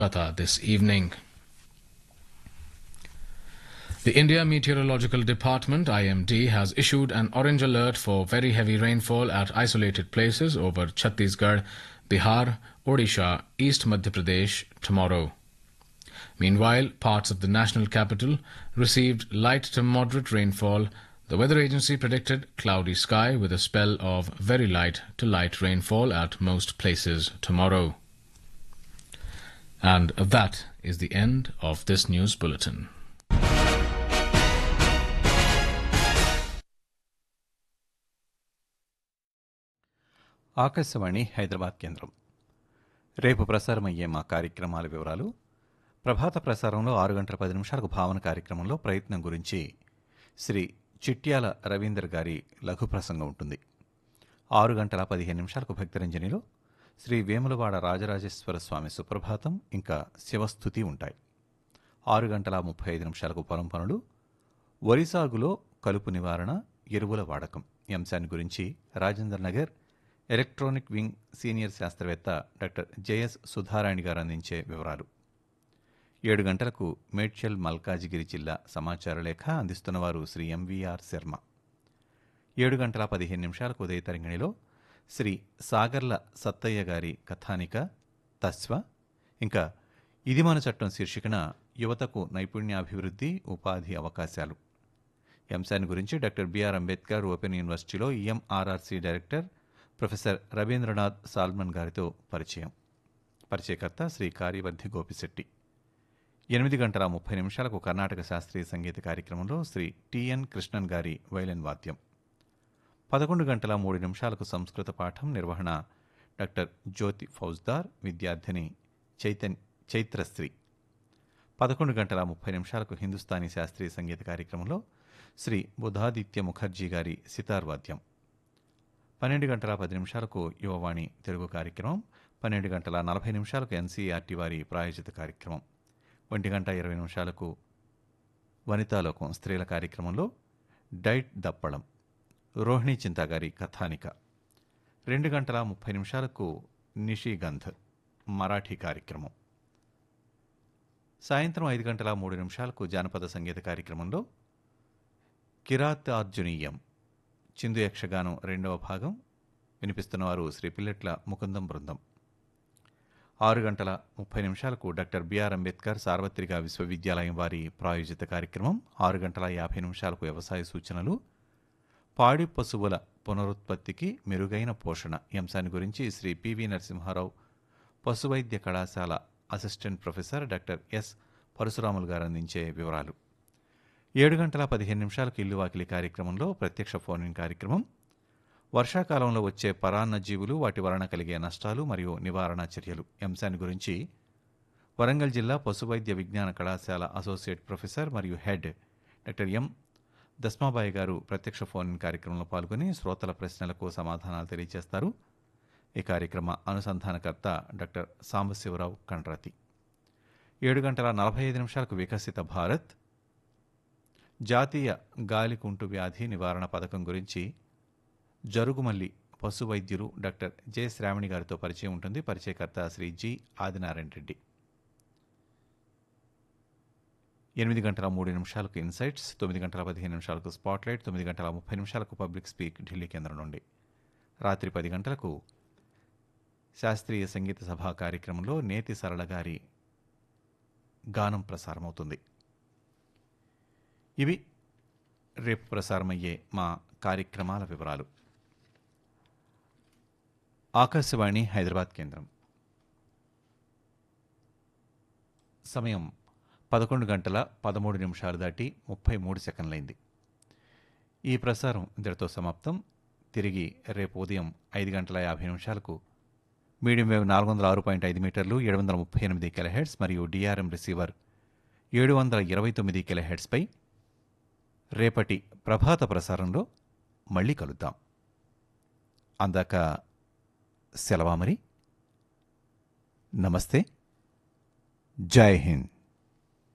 Kolkata this evening. The India Meteorological Department IMD has issued an orange alert for very heavy rainfall at isolated places over Chhattisgarh, Bihar, Odisha, East Madhya Pradesh tomorrow. Meanwhile, parts of the national capital received light to moderate rainfall. The weather agency predicted cloudy sky with a spell of very light to light rainfall at most places tomorrow. And that is the end of this news bulletin. Akashvani Hyderabad కేంద్రం రేపు ప్రసారమయ్యే మా కార్యక్రమాల వివరాలు ప్రభాత ప్రసారంలో ఆరు గంటల పది నిమిషాలకు భావన కార్యక్రమంలో ప్రయత్నం గురించి శ్రీ చిట్యాల రవీందర్ గారి లఘు ప్రసంగం ఉంటుంది ఆరు గంటల పదిహేను నిమిషాలకు భక్తిరంజనిలో శ్రీ వేములవాడ రాజరాజేశ్వర స్వామి సుప్రభాతం ఇంకా శివస్థుతి ఉంటాయి ఆరు గంటల ముప్పై ఐదు నిమిషాలకు పొలం పనులు వరి సాగులో కలుపు నివారణ ఎరువుల వాడకం ఈ అంశాన్ని గురించి Rajender Nagar electronic wing senior శాస్త్రవేత్త డాక్టర్ జేఎస్ సుధారాణి గారు అందించే వివరాలు ఏడు గంటలకు మేడ్చల్ మల్కాజిగిరి జిల్లా సమాచార లేఖ అందిస్తున్నవారు శ్రీ ఎంవీఆర్ శర్మ ఏడు గంటల పదిహేను నిమిషాలకు ఉదయ తరంగిణిలో శ్రీ సాగర్ల సత్తయ్య గారి కథానిక తస్వ ఇంకా ఇది మన చట్టం శీర్షికన యువతకు నైపుణ్యాభివృద్ధి ఉపాధి అవకాశాలు ఈ అంశాన్ని గురించి డాక్టర్ బిఆర్ అంబేద్కర్ ఓపెన్ యూనివర్సిటీలో EMRRC director professor Ravindranath Salmon గారితో పరిచయం పరిచయకర్త శ్రీ కార్యవర్ధి గోపిశెట్టి ఎనిమిది గంటల ముప్పై నిమిషాలకు కర్ణాటక శాస్త్రీయ సంగీత కార్యక్రమంలో శ్రీ టిఎన్ కృష్ణన్ గారి వైలెన్ వాద్యం పదకొండు గంటల మూడు నిమిషాలకు సంస్కృత పాఠం నిర్వహణ డాక్టర్ జ్యోతి ఫౌజ్దార్ విద్యార్థిని చైతన్ చైత్రశ్రీ పదకొండు గంటల ముప్పై నిమిషాలకు హిందుస్థానీ శాస్త్రీయ సంగీత కార్యక్రమంలో శ్రీ బుధాదిత్య ముఖర్జీ గారి సితార్ వాద్యం పన్నెండు గంటల పది నిమిషాలకు యువవాణి తెలుగు కార్యక్రమం పన్నెండు గంటల నలభై నిమిషాలకు ఎన్సీఆర్టీ వారి ప్రాయోజిత కార్యక్రమం ఒంటి గంట ఇరవై నిమిషాలకు వనితాలోకం స్త్రీల కార్యక్రమంలో డైట్ దప్పడం రోహిణి చింతా గారి కథానిక రెండు గంటల ముప్పై నిమిషాలకు నిషిగంధ్ మరాఠీ కార్యక్రమం సాయంత్రం ఐదు గంటల మూడు నిమిషాలకు జానపద సంగీత కార్యక్రమంలో కిరాతార్జునీయం చిందు యక్షగానం రెండవ భాగం వినిపిస్తున్నవారు శ్రీ పిల్లెట్ల ముకుందం బృందం ఆరు గంటల ముప్పై నిమిషాలకు డాక్టర్ బిఆర్ అంబేద్కర్ సార్వత్రిక విశ్వవిద్యాలయం వారి ప్రాయోజిత కార్యక్రమం ఆరు గంటల యాభై నిమిషాలకు వ్యవసాయ సూచనలు పాడి పశువుల పునరుత్పత్తికి మెరుగైన పోషణ ఈ అంశాన్ని గురించి శ్రీ పివి నరసింహారావు పశువైద్య కళాశాల assistant professor doctor yes Parasuramulu గారు అందించే వివరాలు ఏడు గంటల పదిహేను నిమిషాలకు ఇల్లు వాకిలి కార్యక్రమంలో ప్రత్యక్ష ఫోన్ ఇన్ కార్యక్రమం వర్షాకాలంలో వచ్చే పరాన్న జీవులు వాటి వలన కలిగే నష్టాలు మరియు నివారణ చర్యలు ఈ అంశాన్ని గురించి వరంగల్ జిల్లా పశువైద్య విజ్ఞాన కళాశాల అసోసియేట్ ప్రొఫెసర్ మరియు head doctor M Dasmabai garu ప్రత్యక్ష ఫోన్ ఇన్ కార్యక్రమంలో పాల్గొని శ్రోతల ప్రశ్నలకు సమాధానాలు తెలియజేస్తారు ఈ కార్యక్రమ అనుసంధానకర్త డాక్టర్ సాంబశివరావు కండ్రాతి ఏడు గంటల నలభై ఐదు నిమిషాలకు వికసిత భారత్ జాతీయ గాలికుంటు వ్యాధి నివారణ పథకం గురించి జరుగుమల్లి పశు వైద్యులు డాక్టర్ జె శ్రావణి గారితో పరిచయం ఉంటుంది పరిచయకర్త శ్రీ జి ఆదినారాయణ రెడ్డి ఎనిమిది గంటల మూడు నిమిషాలకు ఇన్సైట్స్ తొమ్మిది గంటల పదిహేను నిమిషాలకు స్పాట్లైట్ తొమ్మిది గంటల ముప్పై నిమిషాలకు పబ్లిక్ స్పీక్ ఢిల్లీ కేంద్రం నుండి రాత్రి పది గంటలకు శాస్త్రీయ సంగీత సభా కార్యక్రమంలో నేతి సరళ గారి గానం ప్రసారమవుతుంది ఇవి రేపు ప్రసారమయ్యే మా కార్యక్రమాల వివరాలు ఆకాశవాణి హైదరాబాద్ కేంద్రం సమయం పదకొండు గంటల పదమూడు నిమిషాలు దాటి ముప్పై మూడు సెకండ్లైంది ఈ ప్రసారం ఇంతటితో సమాప్తం తిరిగి రేపు ఉదయం ఐదు గంటల యాభై నిమిషాలకు మీడియం వేవ్ నాలుగు వందల ఆరు పాయింట్ ఐదు మీటర్లు ఏడు వందల ముప్పై ఎనిమిది కిలోహెడ్స్ మరియు డిఆర్ఎం రిసీవర్ ఏడు వందల ఇరవై తొమ్మిది కిలోహెడ్స్పై రేపటి ప్రభాత ప్రసారంలో మళ్ళీ కలుద్దాం అందాక సెలవా మరి నమస్తే జై హింద్